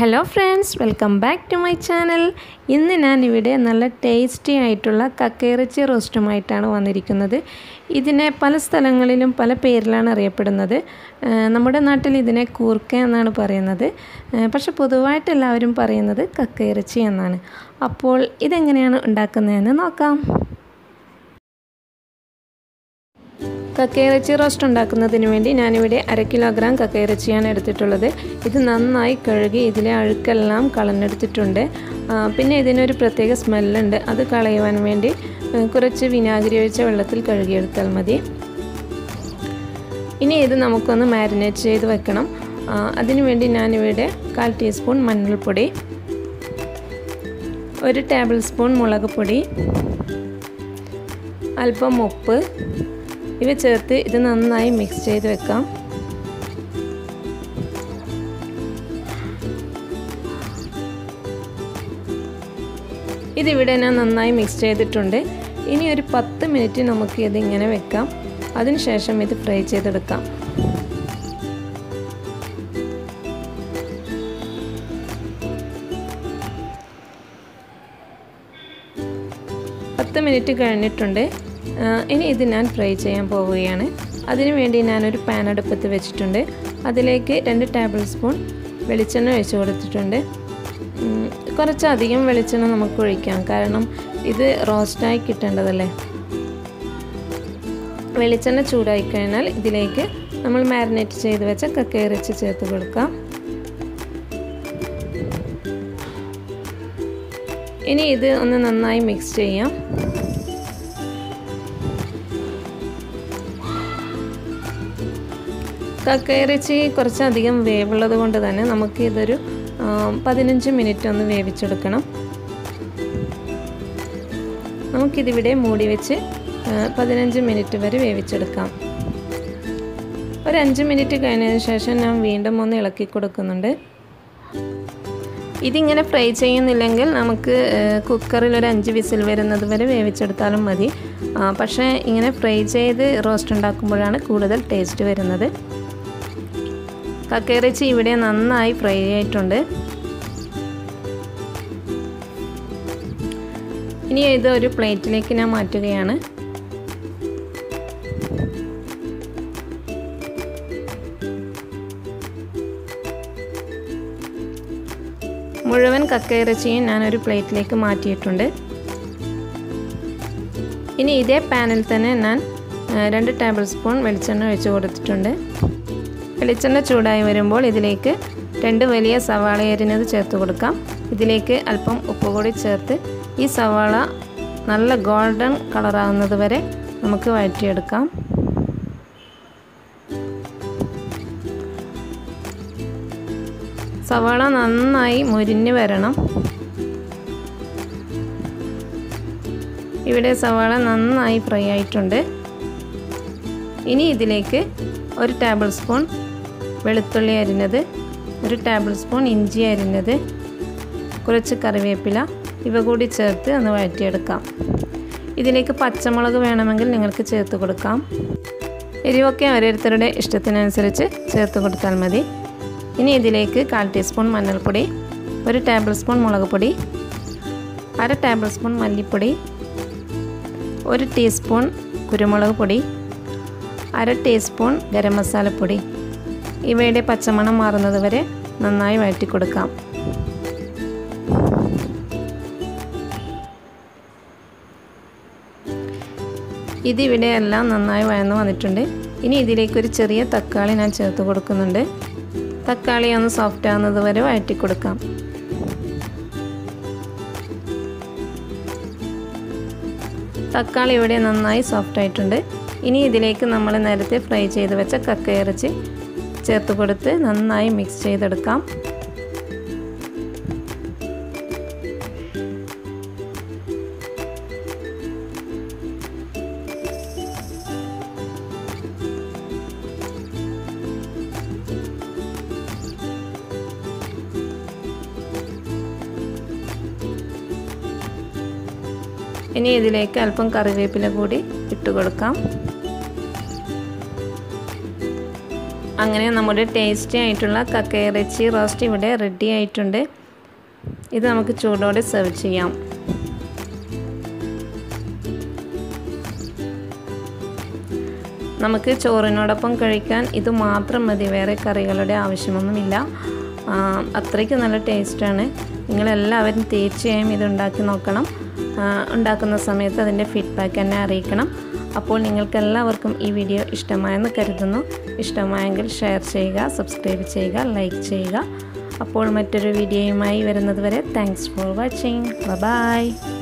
hello friends welcome back to my channel ഇന്ന് ഞാൻ ഇവിടെ നല്ല ടേസ്റ്റി ആയിട്ടുള്ള കക്കയിറച്ചി റോസ്റ്റുമായിട്ടാണ് വന്നിരിക്കുന്നത് ഇതിനെ പല സ്ഥലങ്ങളിലും പല പേരിലാണ് അറിയപ്പെടുന്നത് ഏഹ് നമ്മുടെ നാട്ടിൽ ഇതിനെ കൂർക്ക എന്നാണ് പറയുന്നത് ഏഹ് പക്ഷെ പൊതുവായിട്ട് എല്ലാവരും പറയുന്നത് കക്കയിറച്ചി എന്നാണ് അപ്പോൾ ഇതെങ്ങനെയാണ് ഉണ്ടാക്കുന്നതെന്ന് നോക്കാം കക്കയിറച്ചി റോസ്റ്റ് ഉണ്ടാക്കുന്നതിന് വേണ്ടി ഞാനിവിടെ അര കിലോഗ്രാം കക്കയിറച്ചിയാണ് എടുത്തിട്ടുള്ളത് ഇത് നന്നായി കഴുകി ഇതിലെ അഴുക്കെല്ലാം കളഞ്ഞെടുത്തിട്ടുണ്ട് പിന്നെ ഇതിനൊരു പ്രത്യേക സ്മെല്ലുണ്ട് അത് കളയുവാൻ വേണ്ടി കുറച്ച് വിനാഗിരി ഒഴിച്ച വെള്ളത്തിൽ കഴുകിയെടുത്താൽ മതി ഇനി ഇത് നമുക്കൊന്ന് മാരിനേറ്റ് ചെയ്ത് വെക്കണം അതിനു വേണ്ടി ഞാനിവിടെ കാൽ ടീസ്പൂൺ മഞ്ഞൾപ്പൊടി ഒരു ടേബിൾ സ്പൂൺ മുളക് പൊടി അല്പം ഉപ്പ് ഇവ ചേർത്ത് ഇത് നന്നായി മിക്സ് ചെയ്ത് വെക്കാം ഇതിവിടെ ഞാൻ നന്നായി മിക്സ് ചെയ്തിട്ടുണ്ട് ഇനി ഒരു പത്ത് മിനിറ്റ് നമുക്ക് ഇതിങ്ങനെ വെക്കാം അതിനുശേഷം ഇത് ഫ്രൈ ചെയ്തെടുക്കാം പത്ത് മിനിറ്റ് കഴിഞ്ഞിട്ടുണ്ട് ഇനി ഇത് ഞാൻ ഫ്രൈ ചെയ്യാൻ പോവുകയാണ് അതിനു വേണ്ടി ഞാനൊരു പാൻ അടുപ്പത്ത് വെച്ചിട്ടുണ്ട് അതിലേക്ക് രണ്ട് ടേബിൾ സ്പൂൺ വെളിച്ചെണ്ണ ഒഴിച്ചു കൊടുത്തിട്ടുണ്ട് കുറച്ചധികം വെളിച്ചെണ്ണ നമുക്ക് ഒഴിക്കാം കാരണം ഇത് റോസ്റ്റായി കിട്ടേണ്ടതല്ലേ വെളിച്ചെണ്ണ ചൂടായി കഴിഞ്ഞാൽ ഇതിലേക്ക് നമ്മൾ മാരിനേറ്റ് ചെയ്ത് വെച്ച കക്കയിറച്ചി ചേർത്ത് കൊടുക്കാം ഇനി ഇത് ഒന്ന് നന്നായി മിക്സ് ചെയ്യാം കക്കയിറച്ചി കുറച്ചധികം വേവുള്ളത് കൊണ്ട് തന്നെ നമുക്ക് ഇതൊരു പതിനഞ്ച് മിനിറ്റ് ഒന്ന് വേവിച്ചെടുക്കണം നമുക്കിതിവിടെ മൂടി വെച്ച് പതിനഞ്ച് മിനിറ്റ് വരെ വേവിച്ചെടുക്കാം ഒരു അഞ്ച് മിനിറ്റ് കഴിഞ്ഞതിന് ശേഷം ഞാൻ വീണ്ടും ഒന്ന് ഇളക്കി കൊടുക്കുന്നുണ്ട് ഇതിങ്ങനെ ഫ്രൈ ചെയ്യുന്നില്ലെങ്കിൽ നമുക്ക് കുക്കറിൽ ഒരു അഞ്ച് വിസിൽ വരുന്നത് വരെ വേവിച്ചെടുത്താലും മതി പക്ഷേ ഇങ്ങനെ ഫ്രൈ ചെയ്ത് റോസ്റ്റ് ഉണ്ടാക്കുമ്പോഴാണ് കൂടുതൽ ടേസ്റ്റ് വരുന്നത് കക്കയിറച്ചി ഇവിടെ നന്നായി ഫ്രൈ ആയിട്ടുണ്ട് ഇനി ഇത് ഒരു പ്ലേറ്റിലേക്ക് ഞാൻ മാറ്റുകയാണ് മുഴുവൻ കക്കയിറച്ചിയും ഞാനൊരു പ്ലേറ്റിലേക്ക് മാറ്റിയിട്ടുണ്ട് ഇനി ഇതേ പാനിൽ തന്നെ ഞാൻ രണ്ട് ടേബിൾ സ്പൂൺ വെളിച്ചെണ്ണ ഒഴിച്ചു കൊടുത്തിട്ടുണ്ട് വെളിച്ചെണ്ണ ചൂടായി വരുമ്പോൾ ഇതിലേക്ക് രണ്ട് വലിയ സവാള എരിഞ്ഞത് ചേർത്ത് കൊടുക്കാം ഇതിലേക്ക് അല്പം ഉപ്പ് കൂടി ചേർത്ത് ഈ സവാള നല്ല ഗോൾഡൻ കളറാകുന്നത് വരെ നമുക്ക് വഴറ്റിയെടുക്കാം സവാള നന്നായി മുരിഞ്ഞ് വരണം ഇവിടെ സവാള നന്നായി ഫ്രൈ ആയിട്ടുണ്ട് ഇനി ഇതിലേക്ക് ഒരു ടേബിൾ സ്പൂൺ വെളുത്തുള്ളി അരിഞ്ഞത് ഒരു ടേബിൾ സ്പൂൺ ഇഞ്ചി അരിഞ്ഞത് കുറച്ച് കറിവേപ്പില ഇവ കൂടി ചേർത്ത് ഒന്ന് വഴറ്റിയെടുക്കാം ഇതിലേക്ക് പച്ചമുളക് വേണമെങ്കിൽ നിങ്ങൾക്ക് ചേർത്ത് കൊടുക്കാം എരിവൊക്കെ ഓരോരുത്തരുടെ ഇഷ്ടത്തിനനുസരിച്ച് ചേർത്ത് കൊടുത്താൽ മതി ഇനി ഇതിലേക്ക് കാൽ ടീസ്പൂൺ മഞ്ഞൾപ്പൊടി ഒരു ടേബിൾ സ്പൂൺ മുളക് പൊടി അര ടേബിൾ സ്പൂൺ മല്ലിപ്പൊടി ഒരു ടീസ്പൂൺ കുരുമുളക് പൊടി അര ടീസ്പൂൺ ഗരം മസാലപ്പൊടി ഇവയുടെ പച്ചമണം മാറുന്നത് വരെ നന്നായി വഴറ്റി കൊടുക്കാം ഇതിവിടെ എല്ലാം നന്നായി വഴന്നു വന്നിട്ടുണ്ട് ഇനി ഇതിലേക്ക് ഒരു ചെറിയ തക്കാളി ഞാൻ ചേർത്ത് കൊടുക്കുന്നുണ്ട് തക്കാളി ഒന്ന് സോഫ്റ്റ് ആകുന്നത് വരെ വഴറ്റി കൊടുക്കാം തക്കാളി ഇവിടെ നന്നായി സോഫ്റ്റ് ആയിട്ടുണ്ട് ഇനി ഇതിലേക്ക് നമ്മൾ നേരത്തെ ഫ്രൈ ചെയ്ത് വെച്ച കക്കയിറച്ചി ചേർത്ത് കൊടുത്ത് നന്നായി മിക്സ് ചെയ്തെടുക്കാം ഇനി ഇതിലേക്ക് അല്പം കറിവേപ്പില കൂടി ഇട്ട് കൊടുക്കാം അങ്ങനെ നമ്മുടെ ടേസ്റ്റി ആയിട്ടുള്ള കക്കയിറച്ചി റോസ്റ്റ് ഇവിടെ റെഡി ആയിട്ടുണ്ട് ഇത് നമുക്ക് ചൂടോടെ സെർവ് ചെയ്യാം നമുക്ക് ചോറിനോടൊപ്പം കഴിക്കാൻ ഇത് മാത്രം മതി വേറെ കറികളുടെ ആവശ്യമൊന്നുമില്ല അത്രയ്ക്ക് നല്ല ടേസ്റ്റാണ് നിങ്ങളെല്ലാവരും തീർച്ചയായും ഇത് ഉണ്ടാക്കി നോക്കണം ഉണ്ടാക്കുന്ന സമയത്ത് അതിൻ്റെ ഫീഡ്ബാക്ക് എന്നെ അറിയിക്കണം അപ്പോൾ നിങ്ങൾക്ക് എല്ലാവർക്കും ഈ വീഡിയോ ഇഷ്ടമായെന്ന് കരുതുന്നു ഇഷ്ടമായെങ്കിൽ ഷെയർ ചെയ്യുക സബ്സ്ക്രൈബ് ചെയ്യുക ലൈക്ക് ചെയ്യുക അപ്പോൾ മറ്റൊരു വീഡിയോയുമായി വരുന്നത് വരെ താങ്ക്സ് ഫോർ വാച്ചിങ് ബൈ